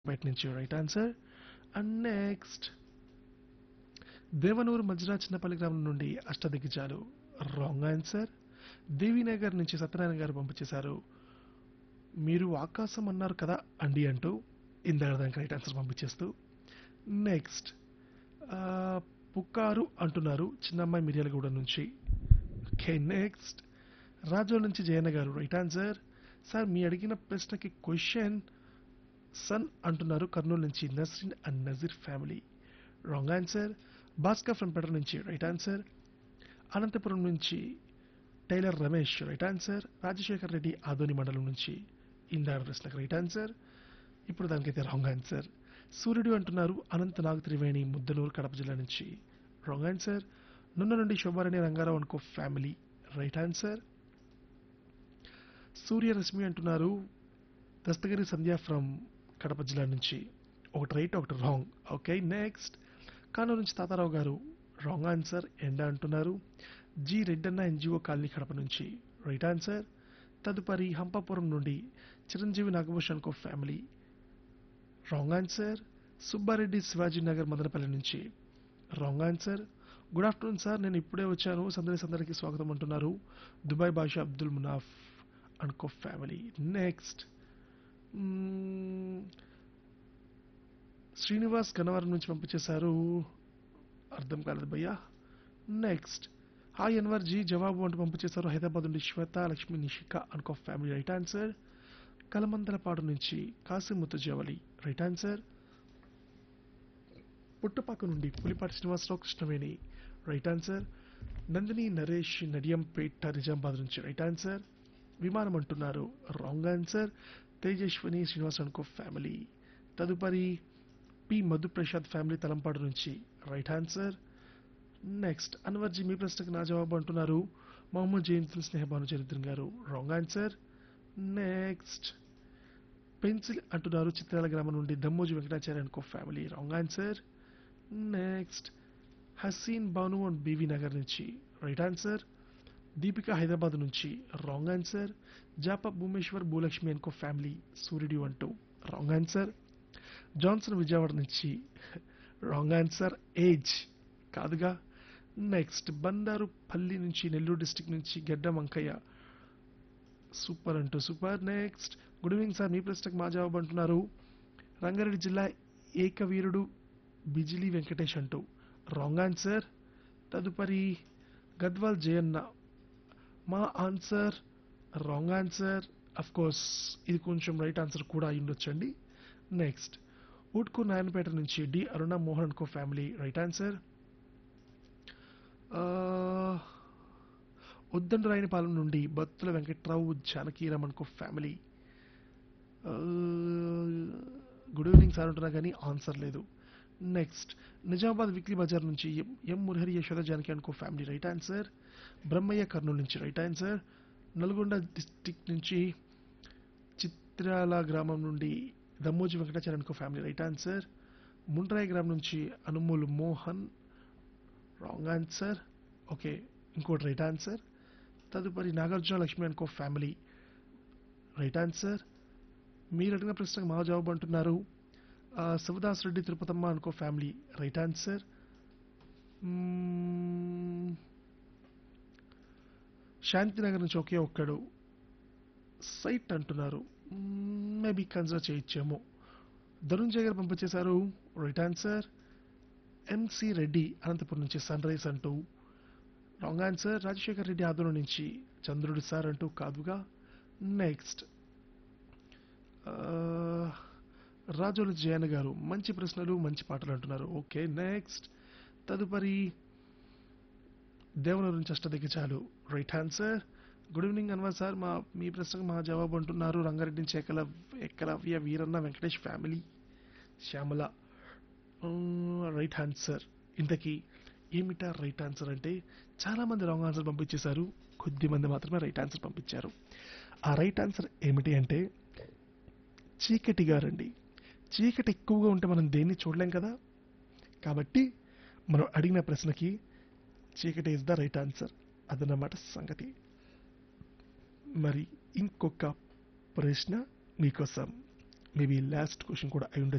బయట నుంచి right answer and next Devanuru Majra Chinnapalli గ్రామం నుండి అష్టదిగ్గజాలు రాంగ్ ఆన్సర్ దేవీనగర్ నుంచి సత్యనారాయణ గారు పంపించేశారు మీరు ఆకాశం అన్నారు కదా అండి అంటూ ఇందాక దానికి రైట్ ఆన్సర్ పంపించేస్తూ నెక్స్ట్ పుక్కారు అంటున్నారు చిన్నమ్మాయి మిర్యాలగూడ నుంచి ఓకే నెక్స్ట్ రాజో నుంచి జయన్న గారు రైట్ ఆన్సర్ సార్ మీ అడిగిన ప్రశ్నకి క్వశ్చన్ సన్ అంటున్నారు కర్నూలు నుంచి Nasrin and Nazir family wrong answer Bhaskar from పెటర్ నుంచి రైట్ ఆన్సర్ అనంతపురం నుంచి tailor Ramesh right answer Rajasekhar Reddy Adoni మండలం నుంచి ఇందాడ ప్రశ్నకు రైట్ ఆన్సర్ ఇప్పుడు దానికైతే రాంగ్ ఆన్సర్ సూర్యుడు అంటున్నారు అనంత నాగ్ త్రివేణి ముద్దనూరు కడప జిల్లా నుంచి రాంగ్ ఆన్సర్ నున్న నుండి శోభారాణి రంగారావు అనుకో ఫ్యామిలీ రైట్ ఆన్సర్ సూర్యరశ్మి అంటున్నారు దస్తగిరి సంధ్య ఫ్రమ్ కడప జిల్లా నుంచి ఒకటి రైట్ ఒకటి రాంగ్ ఓకే నెక్స్ట్ కానూరు నుంచి తాతారావు గారు రాంగ్ ఆన్సర్ ఎండ అంటున్నారు G Reddanna NGO colony Kadapa నుంచి రైట్ ఆన్సర్ తదుపరి హంపాపురం నుండి Chiranjeevi Nagabhushan co family wrong answer Subbareddy Shivaji Nagar Madanapalli నుంచి wrong answer good afternoon sir నేను ఇప్పుడే వచ్చాను సందడి సందడికి స్వాగతం అంటున్నారు దుబాయ్ బాషా అబ్దుల్ మునాఫ్ అనుకో ఫ్యామిలీ నెక్స్ట్ శ్రీనివాస్ గన్నవరం నుంచి పంపించేశారు అర్థం కాలేదు భయ్యా నెక్స్ట్ హాయ్ అన్వర్ జీ జవాబు అంటూ పంపించేశారు హైదరాబాద్ నుండి శ్వేత లక్ష్మి నిషిక అనుకో ఫ్యామిలీ రైట్ ఆన్సర్ కలమందలపాడు నుంచి కాసిముత్తు జవలి రైట్ ఆన్సర్ పుట్టపాక నుండి పులిపాటి శ్రీనివాసరావు కృష్ణవేణి రైట్ ఆన్సర్ నందిని నరేష్ నడియంపేట నిజామాబాద్ నుంచి రైట్ ఆన్సర్ విమానం అంటున్నారు రాంగ్ ఆన్సర్ తేజస్విని శ్రీనివాస్ అనుకో ఫ్యామిలీ తదుపరి పి మధుప్రసాద్ ఫ్యామిలీ తలంపాడు నుంచి రైట్ ఆన్సర్ నెక్స్ట్ అన్వర్జీ మీ ప్రశ్నకు నా జవాబు అంటున్నారు మహమ్మద్ జయంతుల్ స్నేహబాను చరిత్రన్ గారు రాంగ్ ఆన్సర్ నెక్స్ట్ పెన్సిల్ అంటున్నారు చిత్రాల గ్రామం నుండి దమ్మోజీ వెంకటాచార్య అనుకో family wrong answer next Haseen Banu and B V Nagar నుంచి రైట్ ఆన్సర్ దీపిక హైదరాబాద్ నుంచి రాంగ్ ఆన్సర్ జాప భూమేశ్వర్ భూలక్ష్మి అనుకో ఫ్యామిలీ సూర్యుడు అంటూ రాంగ్ ఆన్సర్ జాన్సన్ విజయవాడ నుంచి రాంగ్ ఆన్సర్ ఏజ్ కాదుగా నెక్స్ట్ బండారు పల్లి నుంచి నెల్లూరు డిస్టిక్ నుంచి గడ్డ వంకయ్య సూపర్ అంటూ super next good evening sir మీ ప్రశ్నకు మా జవాబు అంటున్నారు రంగారెడ్డి జిల్లా ఏకవీరుడు బిజిలీ వెంకటేష్ అంటూ రాంగ్ ఆన్సర్ తదుపరి గద్వాల్ జయన్న మా answer wrong answer of course ఇది కొంచెం రైట్ ఆన్సర్ కూడా అయి ఉండొచ్చండి నెక్స్ట్ ఊట్కు నాయనపేట నుంచి D Aruna Mohan co family right answer Uddanda Rayanipalem నుండి Battula Venkatrao Janakiraman co family good evening sir అంటున్నా కానీ ఆన్సర్ లేదు నెక్స్ట్ నిజామాబాద్ వీక్లీ బజార్ నుంచి ఎం- ఎం మురహరి యశోద జానకి అనుకో family right answer Brahmayya Kurnool నుంచి రైట్ ఆన్సర్ నల్గొండ డిస్టిక్ నుంచి చిత్రాల గ్రామం నుండి దమ్మోజీ వెంకటాచార్య అనుకో ఫ్యామిలీ రైట్ ఆన్సర్ ముండ్రాయి గ్రామం నుంచి Anumulu Mohan wrong answer okay ఇంకోటి రైట్ ఆన్సర్ తదుపరి నాగార్జున లక్ష్మి అనుకో ఫ్యామిలీ రైట్ ఆన్సర్ మీరు అడిగిన ప్రశ్నకు మా జవాబు అంటున్నారు ఆ, శివదాస్ రెడ్డి తిరుపతమ్మ అనుకో ఫ్యామిలీ రైట్ ఆన్సర్ మ్మ్. శాంతినగర్ నుంచి ఒకే ఒక్కడు సైట్ అంటున్నారు మేబీ కన్సిడర్ చేయొచ్చేమో ధనుంజయ్ గారు పంపించేశారు right answer MC Reddy Anantapur నుంచి సన్ రైజ్ అంటూ రాంగ్ ఆన్సర్ రాజశేఖర్ రెడ్డి ఆదోళన నుంచి చంద్రుడు సార్ అంటూ కాదుగా నెక్స్ట్ రాజోలు జయన్ గారు మంచి ప్రశ్నలు మంచి పాటలు అంటున్నారు ఓకే నెక్స్ట్ తదుపరి దేవనూరు నుంచి అష్టదిగ్గజాలు right answer good evening Anwar sir మా మీ ప్రశ్నకు మా జవాబు అంటున్నారు రంగారెడ్డి నుంచి ఎక్కల Ekalavya Veeranna Venkatesh family Shyamala right answer ఇంతకీ ఏమిటా రైట్ ఆన్సర్ అంటే చాలా మంది రాంగ్ ఆన్సర్ పంపించేశారు కొద్ది మంది మాత్రమే రైట్ ఆన్సర్ పంపించారు ఆ రైట్ ఆన్సర్ ఏమిటి అంటే చీకటి గారండి చీకటి ఎక్కువగా ఉంటే మనం దేన్ని చూడలేం కదా కాబట్టి మనం అడిగిన ప్రశ్నకి చీకటి ఇస్ ద రైట్ ఆన్సర్ అదన్నమాట సంగతి మరి ఇంకొక ప్రశ్న మీకోసం మేబీ లాస్ట్ క్వశ్చన్ కూడా అయి ఉండొచ్చు